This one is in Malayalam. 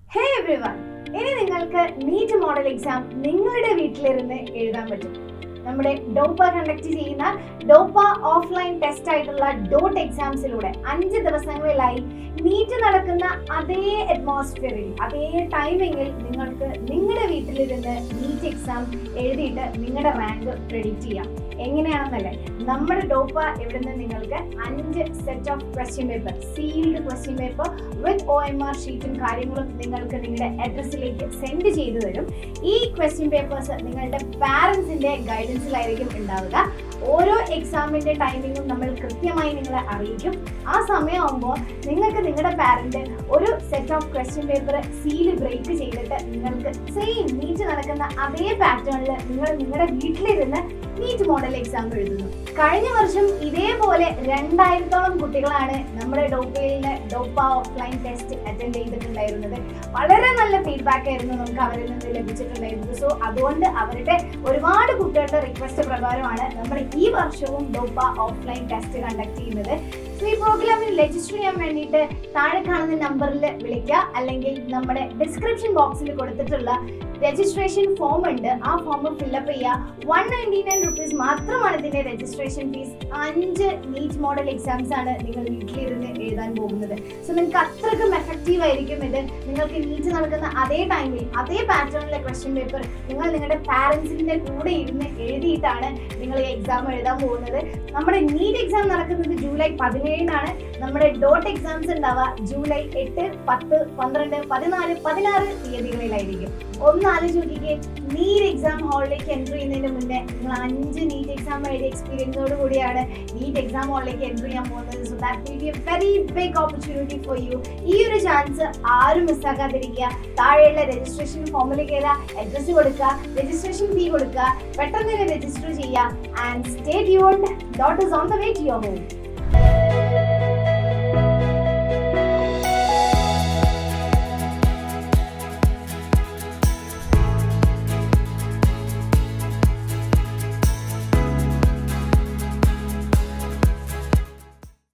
ഹേ എവ്രിവൺ ഇനി നിങ്ങൾക്ക് നീറ്റ് മോഡൽ എക്സാം നിങ്ങളുടെ വീട്ടിലിരുന്ന് എഴുതാൻ പറ്റും നമ്മുടെ ഡോപ്പ കണ്ടക്ട് ചെയ്യുന്ന ഡോപ്പ ഓഫ്ലൈൻ ടെസ്റ്റ് ആയിട്ടുള്ള ഡോട്ട് എക്സാംസിലൂടെ അഞ്ച് ദിവസങ്ങളിലായി നീറ്റ് നടക്കുന്ന അതേ അറ്റ്മോസ്ഫിയറിൽ അതേ ടൈമിങ്ങിൽ നിങ്ങൾക്ക് നിങ്ങളുടെ വീട്ടിലിരുന്ന് നീറ്റ് എക്സാം എഴുതിയിട്ട് നിങ്ങളുടെ റാങ്ക് പ്രെഡിക്റ്റ് ചെയ്യാം എങ്ങനെയാണെന്നല്ലേ നമ്മുടെ ഡോപ്പ ഇവിടുന്ന് നിങ്ങൾക്ക് അഞ്ച് set of question paper sealed question paper with O M R ഷീറ്റും കാര്യങ്ങളും നിങ്ങൾക്ക് നിങ്ങളുടെ അഡ്രസ്സിലേക്ക് സെൻഡ് ചെയ്തു തരും ഈ ക്വസ്റ്റ്യൻ പേപ്പേഴ്സ് നിങ്ങളുടെ പാരൻസിന്റെ ഗൈഡൻസിലായിരിക്കും ഉണ്ടാവുക ഓരോ എക്സാമിന്റെ ടൈമിങ്ങും നമ്മൾ കൃത്യമായി നിങ്ങളെ അറിയിക്കും ആ സമയമാകുമ്പോൾ നിങ്ങൾക്ക് നിങ്ങളുടെ പാരന്റ് ഒരു set of question paper seal break ചെയ്തിട്ട് നിങ്ങൾക്ക് സെയിം നീറ്റ് നടക്കുന്ന അതേ പാറ്റേണിൽ നിങ്ങൾ നിങ്ങളുടെ വീട്ടിലിരുന്ന് നീറ്റ് മോഡൽ എക്സാം എഴുതുന്നു കഴിഞ്ഞ വർഷം ഇതേപോലെ രണ്ടായിരത്തോളം കുട്ടികളാണ് നമ്മുടെ ഡോപ്പയിലെ ഡോപ്പ ഓഫ്ലൈൻ ടെസ്റ്റ് അറ്റൻഡ് ചെയ്തിട്ടുണ്ടായിരുന്നത് വളരെ നല്ല ഫീഡ്ബാക്ക് ആയിരുന്നു നമുക്ക് അവരിൽ നിന്ന് ലഭിച്ചിട്ടുണ്ടായിരുന്നത് സോ അതുകൊണ്ട് അവരുടെ ഒരുപാട് കുട്ടികളുടെ റിക്വസ്റ്റ് പ്രകാരമാണ് നമ്മൾ ഈ വർഷവും ഡോപ്പ ഓഫ്ലൈൻ ടെസ്റ്റ് കണ്ടക്ട് ചെയ്യുന്നത് സോ ഈ പ്രോഗ്രാമിൽ രജിസ്റ്റർ ചെയ്യാൻ വേണ്ടിയിട്ട് താഴെ കാണുന്ന നമ്പറിൽ വിളിക്കുക അല്ലെങ്കിൽ നമ്മുടെ ഡിസ്ക്രിപ്ഷൻ ബോക്സിൽ കൊടുത്തിട്ടുള്ള രജിസ്ട്രേഷൻ ഫോം ഉണ്ട് ആ ഫോം ഫില്ലപ്പ് ചെയ്യുക വൺ നയൻറ്റി നയൻ റുപ്പീസ് മാത്രമാണ് ഇതിന്റെ രജിസ്ട്രേഷൻ ഫീസ് അഞ്ച് നീറ്റ് മോഡൽ എക്സാംസ് ആണ് നിങ്ങൾ വീട്ടിലിരുന്ന് എഴുതാൻ പോകുന്നത് സോ നിങ്ങൾക്ക് അത്രയ്ക്കും എഫക്റ്റീവ് ആയിരിക്കും ഇത് നിങ്ങൾക്ക് നീറ്റ് നടക്കുന്ന അതേ ടൈമിൽ അതേ പാറ്റേണിലെ ക്വസ്റ്റ്യൻ പേപ്പർ നിങ്ങൾ നിങ്ങളുടെ പാരൻസിന്റെ കൂടെ ഇരുന്ന് എഴുതിയിട്ടാണ് നിങ്ങൾ ഈ എക്സാം എഴുതാൻ പോകുന്നത് നമ്മുടെ നീറ്റ് എക്സാം നടക്കുന്നത് ജൂലൈ പതിനേഴിനാണ് നമ്മുടെ ഡോട്ട് എക്സാംസ് ഉണ്ടാവുക ജൂലൈ എട്ട് പത്ത് പന്ത്രണ്ട് പതിനാല് പതിനാറ് തീയതികളിലായിരിക്കും ഒന്ന് ആലോചിച്ച് നോക്കിക്കേ നീറ്റ് എക്സാം ഹാളിലേക്ക് എൻട്രി ചെയ്യുന്നതിന് മുന്നേ നിങ്ങൾ അഞ്ച് നീറ്റ് എക്സാം എഴുതിയ എക്സ്പീരിയൻസോട് കൂടിയാണ് നീറ്റ് എക്സാം ഹാളിലേക്ക് എൻട്രി ചെയ്യാൻ പോകുന്നത് so that will be a very big opportunity for you ഈ ഒരു ചാൻസ് ആരും മിസ്സാക്കാതിരിക്കുക താഴെയുള്ള രജിസ്ട്രേഷൻ ഫോമിൽ കയറുക അഡ്രസ്സ് കൊടുക്കുക രജിസ്ട്രേഷൻ ഫീ കൊടുക്കുക പെട്ടെന്ന് തന്നെ രജിസ്റ്റർ ചെയ്യുക and stay tuned dot is on the way to your home